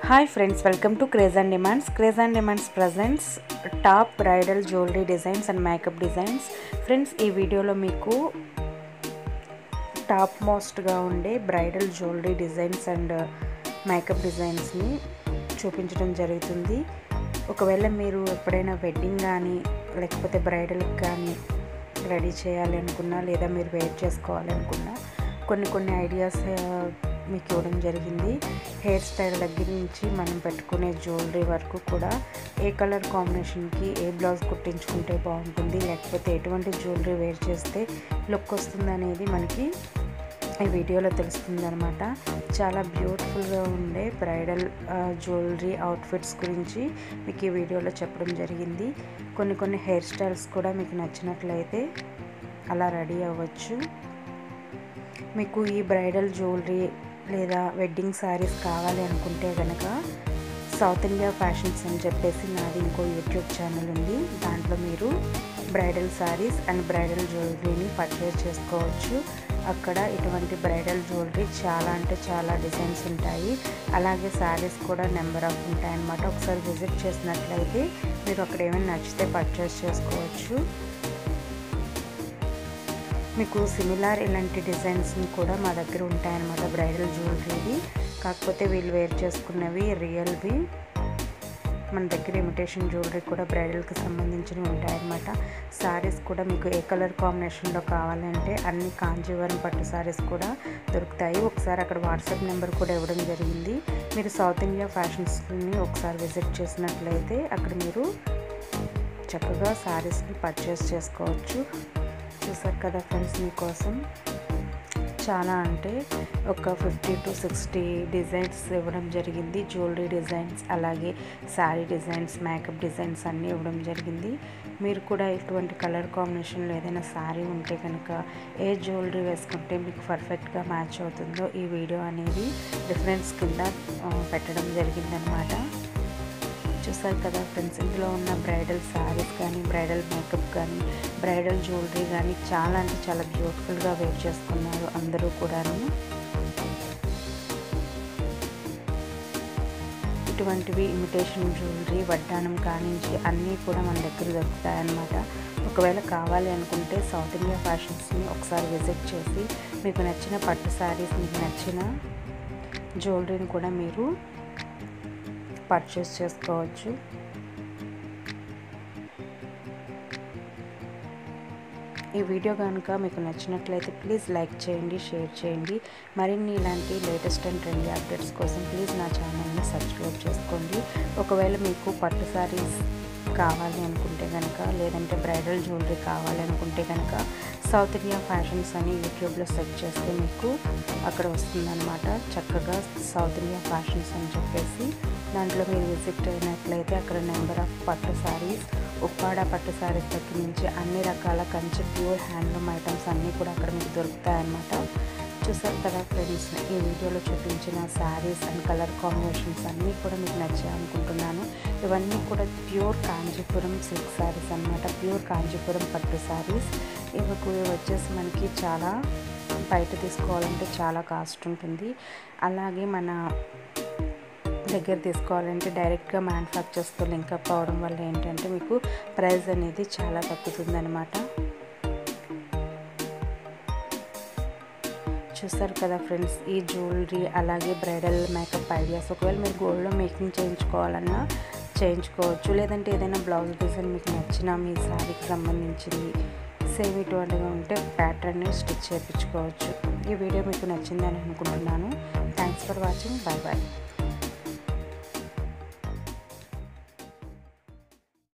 hi friends welcome to craze and demands craze and demands presents top bridal jewellery designs and makeup designs friends ఈ వీడియోలో మీకు top మోస్ట్గా ఉండే bridal jewellery designs and makeup డిజైన్స్ని చూపించడం జరుగుతుంది ఒకవేళ మీరు ఎప్పుడైనా వెడ్డింగ్ కానీ లేకపోతే బ్రైడల్కి కానీ రెడీ చేయాలి అనుకున్నా లేదా మీరు వెయిట్ చేసుకోవాలి అనుకున్నా కొన్ని కొన్ని ఐడియాస్ మీకు ఇవ్వడం జరిగింది హెయిర్ స్టైల్ దగ్గర నుంచి మనం పెట్టుకునే జ్యువెలరీ వరకు కూడా ఏ కలర్ కాంబినేషన్కి ఏ బ్లౌజ్ కుట్టించుకుంటే బాగుంటుంది లేకపోతే ఎటువంటి జ్యువెలరీ వేర్ చేస్తే లుక్ వస్తుంది అనేది మనకి ఈ వీడియోలో తెలుస్తుంది అనమాట చాలా బ్యూటిఫుల్గా ఉండే బ్రైడల్ జ్యువెలరీ అవుట్ఫిట్స్ గురించి మీకు ఈ వీడియోలో చెప్పడం జరిగింది కొన్ని కొన్ని హెయిర్ స్టైల్స్ కూడా మీకు నచ్చినట్లయితే అలా రెడీ అవ్వచ్చు మీకు ఈ బ్రైడల్ జ్యువెలరీ లేదా వెడ్డింగ్ శారీస్ కావాలి అనుకుంటే కనుక సౌత్ ఇండియా ఫ్యాషన్స్ అని చెప్పేసి నాది ఇంకో యూట్యూబ్ ఛానల్ ఉంది దాంట్లో మీరు బ్రైడల్ శారీస్ అండ్ బ్రైడల్ జ్యువెలరీని పర్చేస్ చేసుకోవచ్చు అక్కడ ఇటువంటి బ్రైడల్ జ్యువెలరీ చాలా అంటే చాలా డిజైన్స్ ఉంటాయి అలాగే శారీస్ కూడా నెంబర్ ఆఫ్ ఉంటాయి అన్నమాట ఒకసారి విజిట్ చేసినట్లయితే మీరు అక్కడ ఏమైనా నచ్చితే పర్చేస్ చేసుకోవచ్చు మీకు సిమిలార్ ఇలాంటి డిజైన్స్ కూడా మా దగ్గర ఉంటాయన్నమాట బ్రైడల్ జ్యువెలరీవి కాకపోతే వీళ్ళు వేర్ చేసుకున్నవి రియల్వి మన దగ్గర ఇమిటేషన్ జ్యువెలరీ కూడా బ్రైడల్కి సంబంధించినవి ఉంటాయన్నమాట శారీస్ కూడా మీకు ఏ కలర్ కాంబినేషన్లో కావాలంటే అన్ని కాంజీవరం పట్టు శారీస్ కూడా దొరుకుతాయి ఒకసారి అక్కడ వాట్సాప్ నెంబర్ కూడా ఇవ్వడం జరిగింది మీరు సౌత్ ఇండియా ఫ్యాషన్స్ని ఒకసారి విజిట్ చేసినట్లయితే అక్కడ మీరు చక్కగా శారీస్ని పర్చేస్ చేసుకోవచ్చు చూసారు కదా ఫ్రెండ్స్ మీకోసం చాలా అంటే ఒక ఫిఫ్టీ టు సిక్స్టీ డిజైన్స్ ఇవ్వడం జరిగింది జ్యువెలరీ డిజైన్స్ అలాగే శారీ డిజైన్స్ మేకప్ డిజైన్స్ అన్నీ ఇవ్వడం జరిగింది మీరు కూడా ఇటువంటి కలర్ కాంబినేషన్లో ఏదైనా శారీ ఉంటే కనుక ఏ జ్యువెలరీ వేసుకుంటే మీకు పర్ఫెక్ట్గా మ్యాచ్ అవుతుందో ఈ వీడియో అనేది రిఫరెన్స్ కింద పెట్టడం జరిగిందనమాట చూసారు కదా ఫ్రెండ్స్ ఇందులో ఉన్న బ్రైడల్ శారీస్ కానీ బ్రైడల్ మేకప్ కానీ బ్రైడల్ జ్యువెలరీ కానీ చాలా అంటే చాలా బ్యూటిఫుల్గా వేర్ చేసుకున్నారు అందరూ కూడాను ఇటువంటివి ఇమిటేషన్ జ్యువెలరీ వడ్డానం కానించి అన్నీ కూడా మన దగ్గర దొరుకుతాయన్నమాట ఒకవేళ కావాలి అనుకుంటే సౌత్ ఇండియా ఫ్యాషన్స్ని ఒకసారి విజిట్ చేసి మీకు నచ్చిన పట్టు శారీస్ మీకు నచ్చిన జ్యువెలరీని కూడా మీరు పర్చేస్ చేసుకోవచ్చు ఈ వీడియో కనుక మీకు నచ్చినట్లయితే ప్లీజ్ లైక్ చేయండి షేర్ చేయండి మరిన్ని ఇలాంటి లేటెస్ట్ అండ్ ట్రెండీ అప్డేట్స్ కోసం ప్లీజ్ నా ఛానల్ని సబ్స్క్రైబ్ చేసుకోండి ఒకవేళ మీకు పట్టు శారీస్ కావాలి అనుకుంటే కనుక లేదంటే బ్రైడల్ జ్యువెలరీ కావాలి అనుకుంటే కనుక సౌత్ ఇండియా ఫ్యాషన్స్ అని యూట్యూబ్లో సెర్చ్ చేస్తే మీకు అక్కడ వస్తుందన్నమాట చక్కగా సౌత్ ఇండియా ఫ్యాషన్స్ అని చెప్పేసి దాంట్లో మీరు విజిట్ అయినట్లయితే అక్కడ నెంబర్ ఆఫ్ పట్టు శారీస్ ఉప్పాడ పట్టు శారీస్ దగ్గర నుంచి అన్ని రకాల కంచి ప్యూర్ హ్యాండ్లూమ్ ఐటమ్స్ అన్నీ కూడా అక్కడ మీకు దొరుకుతాయన్నమాట చూసారు కదా ఫ్రెండ్స్ ఈ వీడియోలో చూపించిన శారీస్ అండ్ కలర్ కాంబినేషన్స్ అన్నీ కూడా మీకు నచ్చాయి అనుకుంటున్నాను ఇవన్నీ కూడా ప్యూర్ కాంచీపురం సిల్క్ శారీస్ అనమాట ప్యూర్ కాంచీపురం పట్టు శారీస్ ఇవి వచ్చేసి మనకి చాలా బయట తీసుకోవాలంటే చాలా కాస్ట్ ఉంటుంది అలాగే మన దగ్గర తీసుకోవాలంటే డైరెక్ట్గా మ్యానుఫ్యాక్చర్స్తో లింకప్ అవడం వల్ల ఏంటంటే మీకు ప్రైస్ అనేది చాలా తగ్గుతుందనమాట చూస్తారు కదా ఫ్రెండ్స్ ఈ జ్యువెలరీ అలాగే బ్రైడల్ మేకప్ ఐడియాస్ ఒకవేళ మీరు గోల్డ్లో మేకింగ్ చేయించుకోవాలన్నా చేయించుకోవచ్చు లేదంటే ఏదైనా బ్లౌజ్ డిజైన్ మీకు నచ్చిన మీ శారీకి సంబంధించింది సేమ్ ఇటువంటిగా ఉంటే ప్యాటర్న్ని స్టిచ్ చేయించుకోవచ్చు ఈ వీడియో మీకు నచ్చిందని అనుకుంటున్నాను thanks for watching bye bye